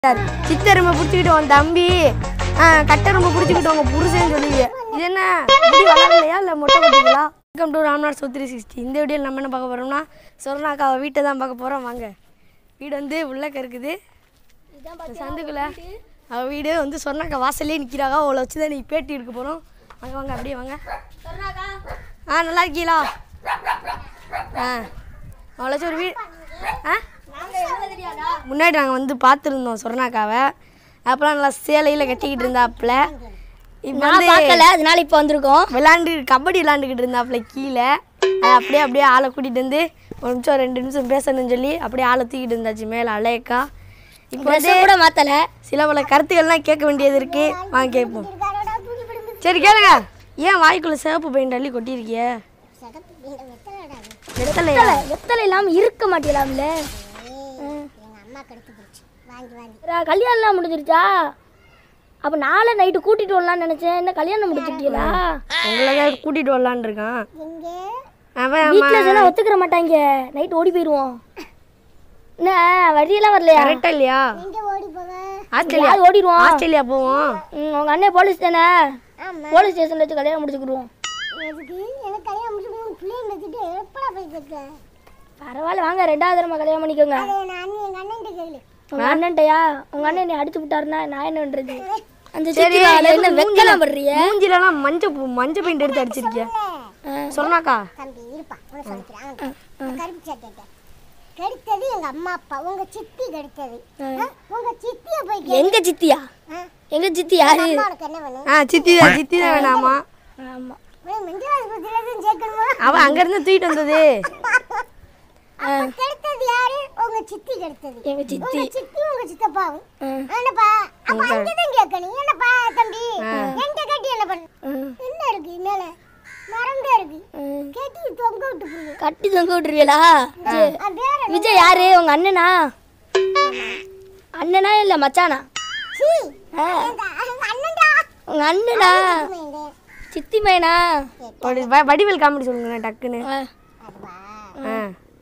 சித்தருமை பிடிச்சிக்கிட்டு உன் தம்பி ஆ, கட்டெருமை பிடிச்சிக்கிட்டு உங்க புருஷன் சொல்லுவீங்க இது என்ன முடி வளரலையா இல்லை மொட்டை போட்டீங்களா welcome to Ramnath so three sixty இந்த வீடியோவில் நம்ம என்ன பார்க்க போகிறோம்னா சொர்ணாக்கா அவள் வீட்டை தான் பார்க்க போகிறோம் வாங்க வீடு வந்து உள்ளக்க இருக்குது இந்த சந்துக்குள்ள அவள் வீடு வந்து சொர்ணாக்கா வாசல்லே நிற்கிறாங்க அவளை வச்சு தான் நீ பேட்டி எடுக்க போகிறோம் வாங்க வாங்க அப்படியே வாங்க ஆ நல்லா இருக்கீங்களா ஆ அவளை வச்சு ஒரு வீடு ஆ முன்னாடி நாங்கள் வந்து பார்த்துருந்தோம் சொர்ணாக்காவை அப்போலாம் நல்லா சேலையில் கட்டிக்கிட்டு இருந்தாப்புல இப்போ நான் வந்து பார்க்கல அதனால இப்போ வந்திருக்கோம் விளாண்டு கபடி விளாண்டுக்கிட்டு இருந்தாப்புல கீழே அது அப்படியே அப்படியே ஆளை கூட்டிகிட்டு வந்து ஒரு நிமிஷம் ரெண்டு நிமிஷம் பேசணும்னு சொல்லி அப்படியே ஆளை தூக்கிட்டு இருந்தாச்சு மேலே அலையக்கா இப்போ வந்து ட்ரெஸ்ஸை கூட மாத்தல சில பல கருத்துக்கள்லாம் கேட்க வேண்டியது இருக்கு வாங்க கேட்போம் சரி கேளுங்க ஏன் வாய்க்குள்ள சிவப்பு பெயிண்ட் அள்ளி கொட்டியிருக்கிய வெத்தலையா வெத்தலை இல்லாம இருக்க மாட்டேலாம்ல கல்யாணம்லாம் முடிஞ்சிருச்சா அப்ப நாளை நைட்டு கூட்டிட்டு வரலாம்னு நினைச்சேன் என்ன கல்யாணம் முடிச்சிட்டீங்களா உங்களை தான் கூட்டிகிட்டு வரலான்னு இருக்கான் அவன் வீட்டுல சொன்னா ஒத்துக்கிற மாட்டாங்க நைட் ஓடி போயிருவோம் என்ன வழியெல்லாம் வரலையா கரெக்டா இல்லையா ஆஸ்திரேலியா யார் ஓடிடுவோம் ஆஸ்திரேலியா போவோம் ம், உங்க அண்ணன் போலீஸ் தானே போலீஸ் ஸ்டேஷன்ல வச்சு கல்யாணம் முடிச்சுக்கிடுவோம் பரவாயில்ல வாங்க ரெண்டாவது தடவை கல்யாணம் பண்ணிக்கோங்க உங்க அண்ணன்ட்டயா உங்க அண்ணன் என்னை அடிச்சு விட்டாருன்னா நான் என்ன பண்றது அந்த சரி சித்தி நாளை என்ன வெக்கலாம் பண்றிய மூஞ்சிலலாம் மஞ்சள் பூ- மஞ்சள் பெயிண்ட் எடுத்து அடிச்சிருக்கிய சொன்னாக்கா தம்பி இருப்பா உனக்கு சொல்லிக்கிறேன் அவன் கருப்பு சட்டை கெடுத்தது எங்க அம்மா அப்பா உங்க சித்தி கெடுத்தது ஆ? உங்க சித்திய போய் கே- எங்க சித்தியா ஆ? எங்க சித்தி யாரு அம்மா உனக்கு என்ன வேணும் ஆ சித்தி தான் சித்தி தான் வேணாமா ஆமா உனக்கு மெண்டல் ஆஸ்பத்திரியில இருந்து சேர்க்கணுமா அவன் அங்கேருந்து தூக்கிட்டு வந்தது அப்ப கெடுத்தது யாரு உங்க சித்தி கெடுத்தது எங்க சித்தி உங்க சித்தி உங்க சித்தப்பாவும் ஆ. என்னப்பா அப்ப அங்கதான் கேட்கணும் என்னப்பா தம்பி என்கிட்ட கேட்டி என்ன பண்ண ம், என்ன இருக்கு மேல மரம் தான் இருக்கு ம். கேட்டி தொங்க விட்டு போகுது கட்டி தொங்க விட்டுருவீங்களா சரி. அது வேற விஜய் யாரு உங்க அண்ணனா அண்ணனா இல்ல மச்சானா சீ ஆ, அண்ணன்டா உங்க அண்ணனா சித்தி பையனா ஒரு வ- வடிவேல் காமெடி சொல்லுங்க டக்குன்னு ஆ, அதுவா ஆ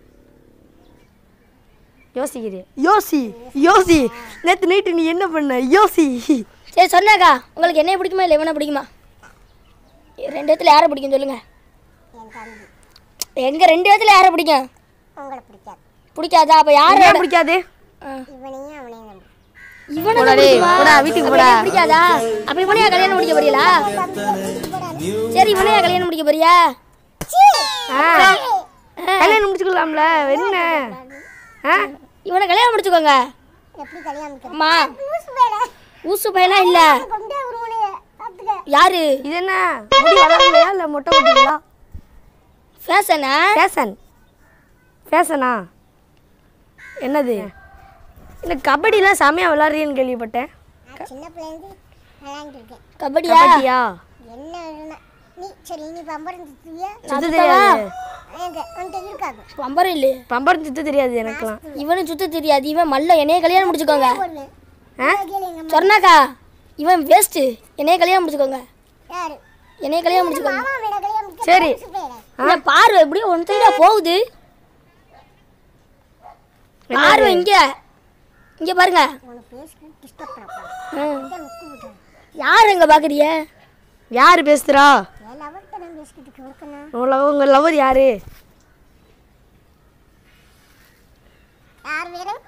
யோசிக்கிறேன் யோசி யோசி நேற்று நைட்டு நீ என்ன பண்ண யோசி சரி சொன்னாக்கா உங்களுக்கு என்னைய பிடிக்குமா இல்லை இவனை பிடிக்குமா ரெண்டு இடத்துல யாரை பிடிக்கும் சொல்லுங்க என் தம்பி எங்க ரெண்டு இடத்துல யாரை பிடிக்கும் உங்களை பிடிக்காது பிடிக்காதா அப்ப யாரு ஏன் பிடிக்காது இவனையும் அவனையும் நம்பி இவனை போடா தான் டேய், பிடிக்குமா? போடா, வீட்டுக்கு அப்ப போடா. என்னைய பிடிக்காதா அப்ப இவனையா கல்யாணம் முடிக்க போறீங்களா சரி இவனையா கல்யாணம் முடிக்க போறியா ஆ கல்யாணம் முடிச்சுக்கலாம்ல என்ன ஆ இவனை கல்யாணம் முடிச்சுக்கோங்க எப்படி கல்யாணம் முடிக்கிறது? அம்மா லூசு வேலை. ஊசு பையனா இல்ல கொண்டே வருவனே, பார்த்துக்க. யாரு இது என்ன முடி வளரலையா இல்லை மொட்டை போட்டீங்களா ஃபேஷனா ஃபேஷன் ஃபேஷனா என்னது இல்லை கபடிலாம் செமையாக விளாட்றீன்னு கேள்விப்பட்டேன் நான் சின்ன பிள்ளைலேருந்து விளையாண்டுட்டு இருக்கேன். கபடியா கபடியா என்ன வேணும்னா, நீ சரி நீ பம்பரம் சுத்துவியா? சுத்த தெரியாது எங்க? உன்கிட்ட இருக்காது. பம்பரம் இல்லையே பம்பரம் சுத்த தெரியாது எனக்குலாம் இவனு சுத்த தெரியாது இவன் மல்ல என்னைய கல்யாணம் முடிச்சுக்கோங்க போடுவேன். ஆ கேளு எங்க அம்மா. சொன்னாக்கா இவன் வேஸ்ட் என்னைய கல்யாணம் முடிச்சுக்கோங்க யாரு? என்னைய கல்யாணம் முடிச்சுக்கோங்க மாமா வேணா கல்யாணம் முடிக்க சரி. லூசு பயலே. இங்க பார்வை எப்படியும் ஒன் சைடா போகுது பார்வை இங்க இங்க பாருங்க உனக்கு பேசுறது disturb பண்ணக்கூடாது. ம். இதை முக்கு விட்டுரு. யார் எங்க பாக்குறிய யார் பேசுகிறா என் lover கிட்ட நான் பேசிக்கிட்டு இருக்கேன், உனக்குன்னா? உங்கள் லவ் உங்கள் லவர் யாரு யார் வேணும்?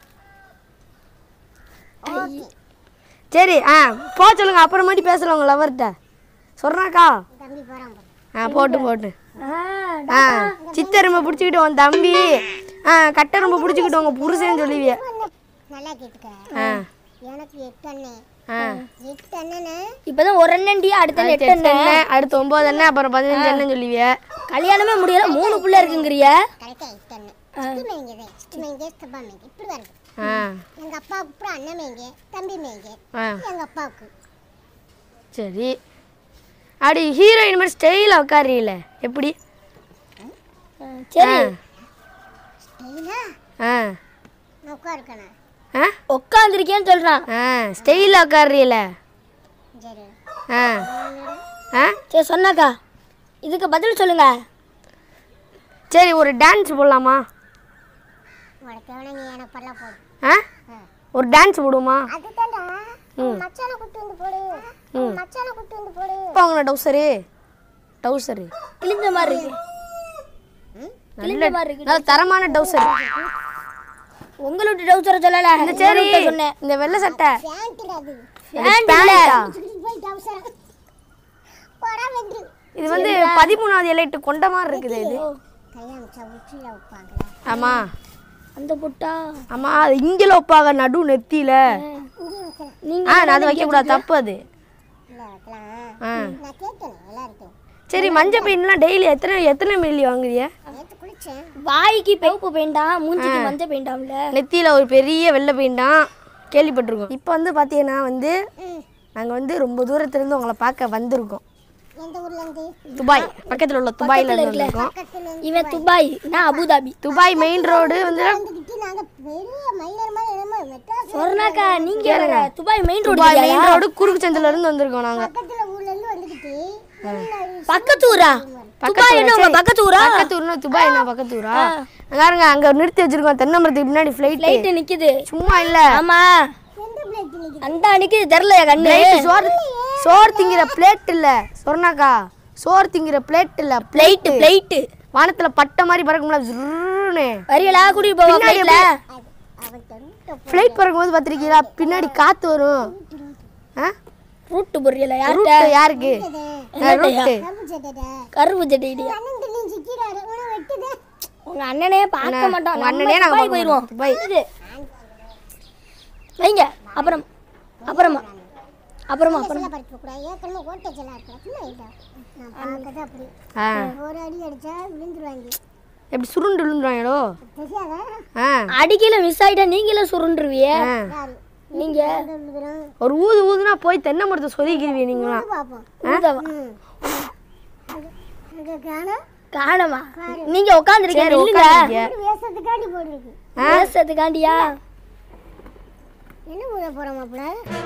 ஓகே. சரி ஆ போ சொல்லுங்க அப்புறமாட்டி பேசலாம் உங்கள் லவர்கிட்ட சொல்கிறாக்கா தம்பி போறான் பாரு. ஆ போட்டு போட்டு ஆ சித்தருமை பிடிச்சிக்கிட்டு உன் தம்பி ஆ கட்டெரும்பு பிடிச்சிக்கிட்டு உங்கள் புருஷன் சொல்லுவிய நல்லா கேட்டுக்க ஆ எனக்கு எட்டு அண்ணன் ஆ எட்டு அண்ணனு இப்பதான் ஒரு அண்ணன்டி அடுத்த எட்டு எட்டு அண்ணன் அண்ணன், அடுத்து ஒம்பது அண்ணன் அப்புறம் பதினஞ்சு அண்ணன் சொல்லுவிய கல்யாணமே முடியல மூணு புள்ள இருக்குங்கிறிய கரெக்டா எட்டு அண்ணன் சித்தி மேய்ங்க தான் சித்தி மேய்ங்க சித்தப்பா மேய்ங்க இப்படி வருது ஆ எங்க அப்பாவுக்கு அப்புறம் அண்ணன் மேய்ங்க தம்பி மேய்ங்க ஆ எங்க அப்பாவுக்கு சரி அப்படி ஹீரோயின் மாதிரி ஸ்டைலாக உட்காருல எப்படி சரி ஸ்டைலா ஆ நான் உட்காருக்கேண்ணா ஆ உட்காந்துருக்கேன்னு சொல்றான் ஆ ஸ்டைலாக உட்காருல சரி ஆ ஆ சரி சொன்னாக்கா இதுக்கு பதில் சொல்லுங்க சரி ஒரு டான்ஸ் போடலாமா உனக்கு வேணா நீ எனக்கு பரல போடு ஆ ஆ ஒரு டான்ஸ் போடுவோமா அதுதான்டா உன் மச்சானை கூட்டு வந்து போடு உன் மச்சானை கூட்டு வந்து போடு இப்போ வாங்கின டவுசரு டவுசரு கிழிஞ்ச மாதிரி இருக்கு கிழிஞ்ச மாதிரி இருக்கு நல்ல தரமான டவுசர் உங்களோட டவுசரை சொல்லல இந்த சரி உங்கள்ட்ட சொன்னேன் இந்த வெள்ளை சட்டை பேண்ட்டுடா அது Pant இல்ல. பேண்டா தூக்கிட்டு போய் டவுசர் போடா வென்று இது வந்து பதிமூணாவது எலைட்டு கொண்ட மாதிரி இருக்குது இது கையாமிச்சா உச்சியில் வைப்பாங்களா ஆமா அந்த புட்டா ஆமா அது இங்கே வைப்பாங்க நடு நெத்தியில இங்கே வைக்கிறேன் நீங்க ஆ நான் அதை வைக்க கூடாது தப்பு அது இல்லை வைக்கலாம் ஆ நான் கேட்டேன் எல்லாருக்கும் சரி மஞ்சள் பெயின்லாம் டெய்லி எத்தனை எத்தனை மில்லி வாங்குறிய நேற்று குளிச்சேன் வாய்க்கு பெவுப்பு பெயிண்டா மூஞ்சிக்கு மஞ்சள் பெயிண்டாம்ல நெத்தியில ஒரு பெரிய வெள்ளை பெயின்டான் கேள்விப்பட்டிருக்கோம் இப்போ வந்து பார்த்தீங்கன்னா வந்து ம் நாங்கள் வந்து ரொம்ப தூரத்துலேருந்து உங்களை பார்க்க வந்திருக்கோம் எந்த ஊர்லேருந்து துபாய் பக்கத்தில் உள்ள துபாயில இருந்து வந்திருக்கோம் பக்கத்துல இவன் துபாய் நான் அபுதாபி துபாய் மெயின் ரோடு வந்து வந்துக்கிட்டு நாங்கள் பெரிய மயிலர் மாதிரி என்னமோ மெட்ராஸ் சொர்ணாக்கா நீங்க Dubai main road Dubai main road குறுக்கு சந்தில இருந்து வந்திருக்கோம் நாங்கள் பக்கத்தில் ஊர்லேருந்து வந்துக்கிட்டு பக்கத்து ஊரா துபாய் என்ன உங்க பக்கத்து ஊரா பக்கத்து ஊர்னா துபாய் என்ன பக்கத்து ஊரா பாருங்க அங்க நிறுத்தி வச்சிருக்கோம் தென்னை மரத்துக்கு பின்னாடி ஃப்ளைட் லைட் நிக்குது சும்மா இல்ல ஆமா எந்த பிளேட் நிற்குது அந்த நிக்குது தெரியல கண்ணு சோறு சோறு திங்கிற பிளேட் இல்ல சொன்னாக்கா சோறு திங்கிற பிளேட் இல்ல பிளைட் பிளைட் வானத்துல பட்ட மாதிரி பறக்கும்ல ஜுர்ருன்னு வரியலா கூட்டிட்டு போவா பின்னாடி பிளைட்ல அவன் தொண்டை ஃப்ளைட் பறக்கும்போது பார்த்துருக்கீங்களா பின்னாடி காத்து வரும் ஆ ரூட்டு புரியல யார்கிட்ட ரூட் யாருக்கு ரூட்டு கருப்பு சட்டை கருப்பு சட்டைடியா அண்ணன் நீ சிக்கிறாரு உன வெட்டுது உங்க அண்ணனே பார்க்க மாட்டோம் உங்க நம்ம அண்ணனே நாங்க துபாய் பார்க்க போயிருவோம் மாட்டோம். துபாய். இது. வைங்க அப்புறம் அப்புறமா அப்புறமா அப்புறம் செல்ல பறிக்க கூடாது ஏற்கனவே ஓட்ட செல்லா இருக்கிறேன் சும்மா இல்லை நான் பார்க்கறது அப்படி ஆ ஒரு அடி அடிச்சா விழுந்துருவாங்க எப்படி சுருண்டு விழுந்துருவாங்களோ தெரியாதா ஆ அடிக்கல மிஸ் ஆயிட்டா நீங்களே சுருண்டுருவியே ஆ யாரு நீங்க எங்க விழுகிறோம் ஒரு ஊது ஊதுனா போய் தென்னை மரத்தை சொதிக்கிருவீங்க நீங்களாம் பார்ப்போம் ஊதவா. ம் அங்கே காணோம் காணமா நீங்க உட்காந்துருக்கீங்க சரி இல்லைங்க உட்காந்துருக்கீங்க வேஷத்துக்காண்டி போட்டுருக்கு பேசுறதுக்காண்டியா என்ன ஊத போகிற மாப்பிள்ள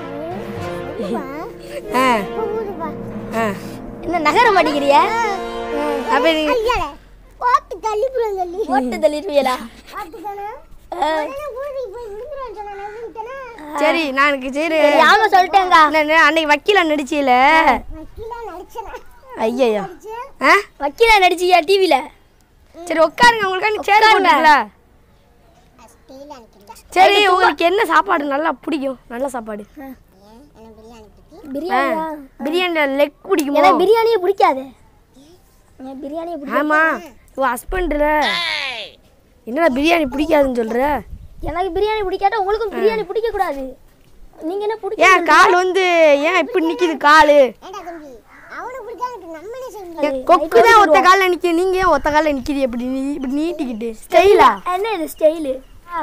ஆ ஊதுப்பா ஆ என்ன நகர மாட்டேங்கிறிய அப்போ நீங்க ஐயாடே போட்டு தள்ளி போடுங்க தள்ளி ஓட்டு தள்ளிடுவீங்களா பார்த்துக்கானே ஊதி போய் விழுந்துருவான்னு சொன்னா விட்டேனா சரி நான் எனக்கு சரி ஆமா சொல்லிட்டேங்க நான் அன்னைக்கு வக்கீல நடிச்சில வக்கீலா நடிச்சேனா ஐயையோ ஆ வக்கீலா நடிச்சியா டிவில சரி உட்காருங்க உங்களுக்கு சேர் போட்டுக்கல ஸ்டெயிலாக நிற்கிறா சரி உங்களுக்கு என்ன சாப்பாடு நல்லா பிடிக்கும் நல்ல சாப்பாடு ஏன் எனக்கு பிரியாணி பிடிக்கும் பிரியாணியா பிரியாணியில் லெக் பிடிக்குமோ எனக்கு பிரியாணியே பிடிக்காது எனக்கு பிரியாணியே பிடிக்கும் ஆமா உன் ஹஸ்பண்ட்ல என்னடா பிரியாணி பிடிக்காதுன்னு சொல்ற எனக்கு பிரியாணி பிடிக்காட்டா உங்களுக்கும் பிரியாணி பிடிக்க கூடாது நீங்க என்ன பிடிக்க ஏன் கால் வந்து ஏன் இப்படி நிக்குது காலு ஏண்டா தம்பி அவனுக்கு பிடிக்காது நம்மளே செய்ய முடியும் என் கொக்கு தான் ஒத்த காலில் நிக்க நீங்க ஏன் ஒத்த காலில் நிக்கிறீ இப்படி நீ இப்படி நீட்டிக்கிட்டு ஸ்டைலா என்ன இது ஸ்டைலு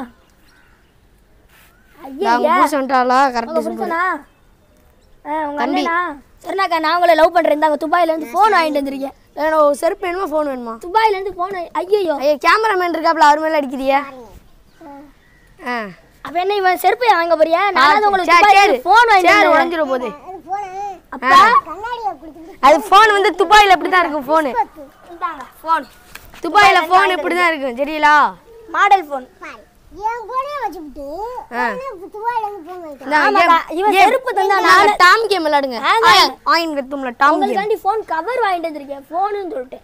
ஐயா நான் புருஷன்ட்டாளா உங்க கரெக்டாக புருஷனா ஆ உங்க அண்ணனா சரினாக்கா நான் உங்களை லவ் பண்றேன் இந்தாங்க துபாயில இருந்து போன் வாங்கிட்டு வந்திருக்கேன் சொல்லுங்க செருப்பு வேணுமா ஃபோன் வேணுமா துபாயில இருந்து போன் ஐயோ ஐயா கேமராமேன் இருக்காப்ல அவர் மேல அடிக்கிறியா ஆ அப்ப என்ன இவன் செருப்பு வாங்க போறியா நான் உங்களுக்கு சரி, துபாயில சரி. இருந்து போன் வாங்கிட்டு சரி வந்தேன் உடஞ்சிட போகுது அது போனேன் அப்பா கண்ணாடியை கொடுத்துட்டு அது ஃபோன் வந்து துபாயில் இப்படி தான் இருக்கும் ஃபோனு இந்தாங்க ஃபோன் துபாயில் ஃபோன் இப்படி தான் இருக்கும் சரிங்களா மாடல் போன் பாரு என் போனே வச்சுக்கிட்டு துவாயில இருந்து போன் வைக்கிறேன் இந்தா, ஆமாக்கா, ஏன்- இவன் ஏன் செருப்பு தந்தா நாங்க டாம் கேம் விளையாடுங்க ஆங்க. ஆயின் கத்தும்ல டாம் கேம் உங்களுக்காண்டி போன் கவர் வாங்கிட்டு வந்திருக்கேன் போனுன்னு சொல்லிட்டு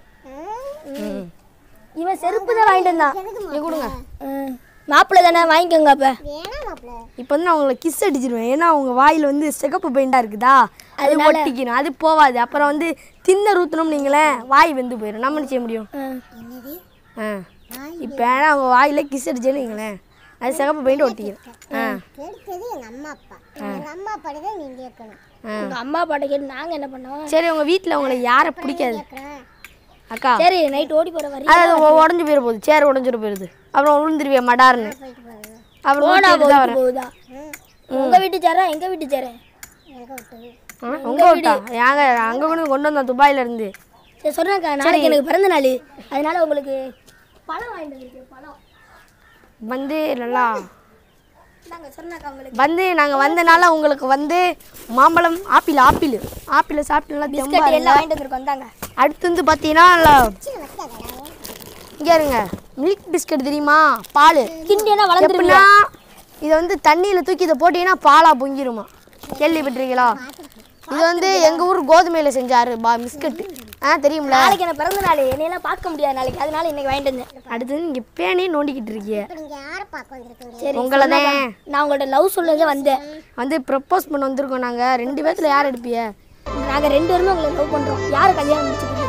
இவன் செருப்பு தான் வாங்கிட்டு வந்தான் எதுக்கு கொடுங்க மாப்பிள்ளை தானே வாங்கிக்கோங்க அப்ப வேணாம் மாப்பிள்ள இப்போ வந்து நான் உங்களை கிஸ் அடிச்சிருவேன் ஏன்னா அவங்க வாயில் வந்து சிகப்பு பெயிண்டாக இருக்குதா அது ஒட்டிக்கணும் அது போவாது அப்புறம் வந்து தின்ன ஊற்றணும் நீங்களேன் வாய் வெந்து போயிடும் நம்ம என்ன செய்ய முடியும் என்னது ஆ இப்போ ஏன்னா அவங்க வாயில் கிஸ் அடிச்சேன்னு வைங்களேன் அது சிகப்பு பெயிண்ட் ஒட்டிக்கிறேன் ஆ கெடுத்தது எங்க அம்மா அப்பா எங்க அம்மா அப்பாடி தான் நீங்க கேட்கணும் உங்க அம்மா பாட்ட கேட்டு நாங்க என்ன பண்ணோம் சரி உங்கள் வீட்டில் உங்களை யாரை பிடிக்காது கேட்கறேன் அக்கா சரி நைட் ஓடி போற வரி அது உடஞ்சி போயிட போகுது சேர் உடஞ்சிட போயிருது அப்புறம் விழுந்துருவியா மடார்னு போயிட்டு போகுது அப்புறம் போனா ஊத்திட்டு தான் வரேன் போகுதா உங்க வீட்டு சேரா எங்க வீட்டு சேர எங்க விட்டது ஆ, உங்க விட்டா ஏங்க அங்கே கொண்டு கொண்டு வந்தோம் துபாயில இருந்து சரி சொன்னாக்கா நாளைக்கு எனக்கு பிறந்த நாள் அதனால உங்களுக்கு பழம் வாங்கிட்டு வந்திருக்கேன் பழம் வந்து நல்லா நாங்க சொன்னாக்கா உங்களுக்கு வந்து நாங்கள் வந்தனால உங்களுக்கு வந்து மாம்பழம் ஆப்பிள் ஆப்பிள் ஆப்பிள் சாப்பிட்டு நல்லா தெம்பா பிஸ்கட் இருங்க. எல்லாம் வாங்கிட்டு வந்திருக்கோம் வந்தாங்க அடுத்து வந்து பார்த்தீங்கன்னா நல்லா சின்ன வைக்காதடா இங்கே இருங்க மில்க் பிஸ்கட் தெரியுமா பால் கிண்டியனா வளர்ந்துருவியா எப்படின்னா இதை வந்து தண்ணியில் தூக்கி இதை போட்டீங்கன்னா பாலா பொங்கிருமா கேள்விப்பட்டிருக்கீங்களா இது வந்து எங்கள் ஊர் கோதுமையில் செஞ்சாரு பா பிஸ்கட்டு ஆ தெரியும்ல நாளைக்கு எனக்கு பிறந்த நாள் என்னையெல்லாம் பார்க்க முடியாது நாளைக்கு அதனால இன்னைக்கு வாங்கிட்டு வந்தேன் அடுத்தது நீங்கள் பேனே நோண்டிக்கிட்டு இருக்கீங்க இப்போ நீங்கள் யாரை பார்க்க வந்திருக்கீங்க சரி உங்களை தான் நான் உங்கள்ட்ட லவ் சொல்லவே வந்தேன் வந்து ப்ரப்போஸ் பண்ண வந்திருக்கோம் நாங்கள் ரெண்டு பேர்த்துல யார் எடுப்பிய நாங்கள் ரெண்டு பேருமே உங்களை லவ் பண்ணுறோம் யார் கல்யாணம் முடிச்சுக்கிறீங்க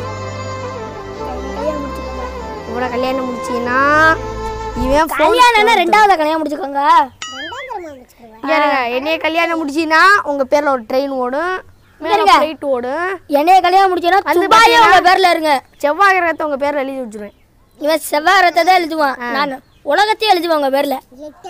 கல்யாணம் முடிச்சுக்கோங்க இவனை கல்யாணம் முடிச்சீங்கன்னா இவன் phone கல்யாணம்னா ரெண்டாவது கல்யாணம் முடிச்சுக்கோங்க ரெண்டாம் தரமாக முடிச்சுக்கிடுவேன் இங்க இருங்க என்னைய கல்யாணம் முடிச்சீங்கன்னா உங்கள் பேரில் ஒரு ட்ரெயின் ஓடும் மேலே இருங்க. ஃப்ளைட் ஓடும் என்னைய கல்யாணம் முடிச்சேன்னா வந்து துபாயே பாத்தீங்கன்னா- உங்க பேர்ல இருங்க செவ்வாய் கிரகத்தை உங்கள் பேரில் எழுதி வச்சுருவேன் இவன் செவ்வாய் ரத்தை தான் எழுதுவான் நான் உலகத்தையே எழுதுவேன் உங்க பேர்ல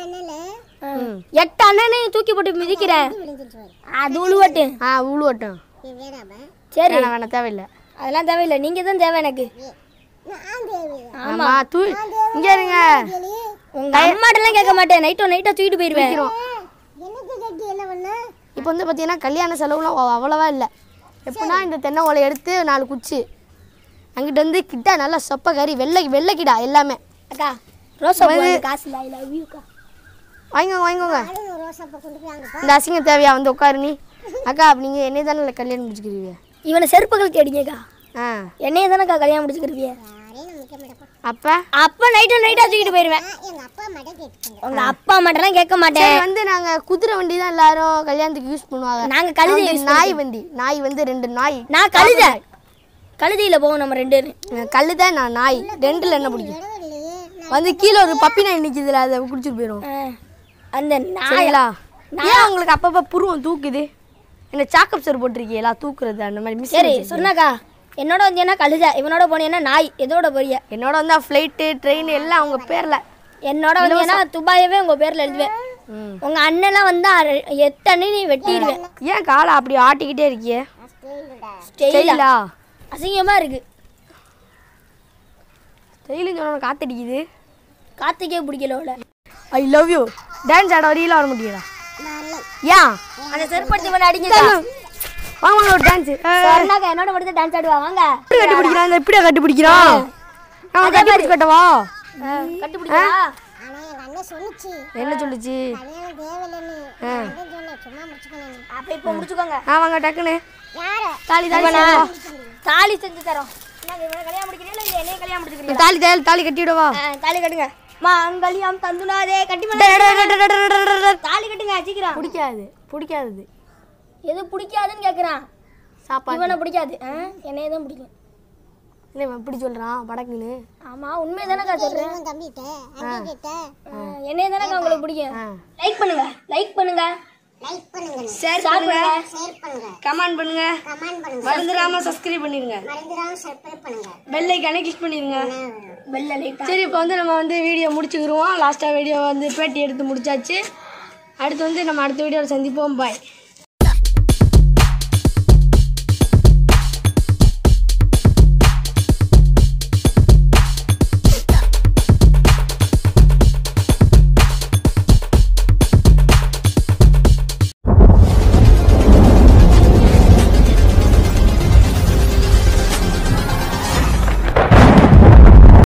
எட்டனில் எட்டு அண்ணனையும் தூக்கி போட்டு மிதிக்கிறேன் விழுந்துட்டு அது உழுவட்டு ஆ உழுவட்டும் நீ வேணாம சரி வேணாம் வேணாம் தேவையில்லை அதெல்லாம் தேவையில்லை நீங்க தான் தேவை எனக்கு நான் தேவி ஆமா தூ இங்கே இருங்க உங்க அம்மாட்டெல்லாம் கேட்க மாட்டேன் நைட்டோ நைட்டா தூக்கிட்டு போயிருவேன் எனக்கு கட்டி என்ன பண்ண இப்போ வந்து பார்த்தீங்கன்னா கல்யாண செலவுலாம் அவ்- அவ்வளவா இல்லை எப்படின்னா இந்த தென்னை ஓலை எடுத்து நாலு குச்சி அங்கிட்ட வந்து கிட்ட நல்லா சொப்ப கறி வெள்ளை வெள்ளைக்கிடா எல்லாமே அக்கா ரோசா பூ வாங்க, காசு இல்லை ஐ லவ் யூக்கா வாங்கிக்கோங்க வாங்கிக்கோங்க அழுங்க ரோசாப்பா கொண்டு போய் அங்கே இந்த அசிங்கம் தேவையா வந்து உட்காரு நீ அக்கா அப்ப நீங்கள் என்னை தானே கல்யாணம் முடிச்சுக்கிறீங்க இவனை செருப்புகள் கேடிங்கக்கா ஆ என்னைய தானேக்கா கல்யாணம் முடிச்சுக்கிறீங்க யாரையும் நம்பிக்க மாட்டேப்பா அப்போ அப்ப நைட்டோ நைட்டா தூக்கிட்டு போயிருவேன் நான் எங்கள் அப்பா அம்மாட்ட கேட்டுக்கோங்க உங்க அப்பா அம்மாட்டெல்லாம் கேட்க மாட்டேன் சரி வந்து நாங்கள் குதிரை வண்டி தான் எல்லாரும் கல்யாணத்துக்கு யூஸ் பண்ணுவாங்க நாங்க கழுதை நான் வந்து நாய் வண்டி நாய் வந்து ரெண்டு நாய் நான் கழுத கழுதையில போவோம் நம்ம ரெண்டு பேரும் கல்லு தான் நான் நாய் ரெண்டில் என்ன பிடிக்கும் இடம் இல்லையே நான் வந்து கீழே ஒரு பப்பி நாய் நிற்கிதுல அதை குடிச்சிட்டு போயிடும் ஆ, அந்த நாய் சரிங்களா ஏன் உங்களுக்கு அப்பப்போ புருவம் தூக்குது என்ன சாக்கப் சர் போட்டிருக்கீங்களா தூக்குறது அந்த மாதிரி மிஸ் சரி சொன்னாக்கா என்னோட வந்தீங்கன்னா கழுத இவனோட போனீங்கன்னா நாய் எதோட போறிய என்னோட வந்து ஃப்ளைட்டு ட்ரெயின் எல்லாம் அவங்க பேரில் என்னோட வந்தீங்கன்னா துபாயவே உங்க பேர்ல எழுதுவேன் ம். உங்க அண்ணன்லாம் வந்தா அர- எத்தனை நீ வெட்டிடுவேன் ஏன் காலை அப்படி ஆட்டிக்கிட்டே இருக்கியே ஸ்டெயிலுடா ஸ்டெயிலா ஸ்டைலா அசிங்கமா இருக்கு ஸ்டைலுன்னு சொன்ன காத்தடிக்குது காத்துக்கே பிடிக்கல ஐ லவ் யூ டான்ஸ் ஆட வரையில வர முடியல நான் ஏன் அந்த செருப்படுத்தி வேணா அடிங்க வாங்க வாங்க ஒரு டான்ஸ் சொன்னாக்கா என்னோட மட்டும் டான்ஸ் ஆடுவா வாங்க எப்படி கட்டி பிடிக்கிறான் இந்த இப்படியா கட்டி பிடிக்கிறான் நான் கட்டி பிடிச்சு கட்டவா கட்டுப்பிடிக்கா ஆனால் எங்கள் அண்ணன் சொன்னிச்சு என்ன சொல்லுச்சு கல்யாணம் தேவையில்லைன்னு நான் அதான் சொன்னேன் சும்மா முடிச்சுக்கணும் அப்ப இப்போ முடிச்சுக்கோங்க ஆ வாங்க டக்குன்னு யாரை தாலி தாலி இவனா? செய்வா. தாலி செஞ்சு தரோம் என்னங்க இவனை கல்யாணம் முடிக்கிறீங்களா இல்லை என்னைய கல்யாணம் முடிச்சுக்கிறீங்களா தாலி தாலி தாலி கட்டிவிடவா ஆ, தாலி கட்டுங்க மாங்கல்யம் தந்துனாதே கட்டி பண்ண தாலி கட்டுங்க சீக்கிரம் பிடிக்காது பிடிக்காது எது பிடிக்காதுன்னு கேக்குறான் சாப்பாடு இவனை பிடிக்காது ஆ, என்னைய தான் பிடிக்கும் இல்லை இவன் எப்படி சொல்கிறான் படக்குன்னு ஆமா உண்மை தானக்கா சொல்றேன் உன் தம்பிகிட்ட அண்ணன் கிட்ட ஆ, என்னைய தானக்கா உங்களுக்கு பிடிக்கும் ஆ லைக் பண்ணுங்க லைக் பண்ணுங்க லைக் பண்ணுங்க ஷேர் ஷேர் பண்ணுங்க பண்ணுங்க ஷேர் பண்ணுங்க கமெண்ட் பண்ணுங்க கமெண்ட் பண்ணுங்க மறந்துடாம சப்ஸ்கிரைப் பண்ணிருங்க மறந்துடாம சப்ஸ்கிரைப் பண்ணுங்க பெல் ஐக்கானே கிளிக் பண்ணிருங்க பெல்ல லைக் சரி இப்போ வந்து நம்ம வந்து வீடியோ முடிச்சுக்கிருவோம் லாஸ்ட்டாக வீடியோ வந்து பேட்டி எடுத்து முடிச்சாச்சு அடுத்து வந்து நம்ம அடுத்த வீடியோவில் சந்திப்போம் பாய்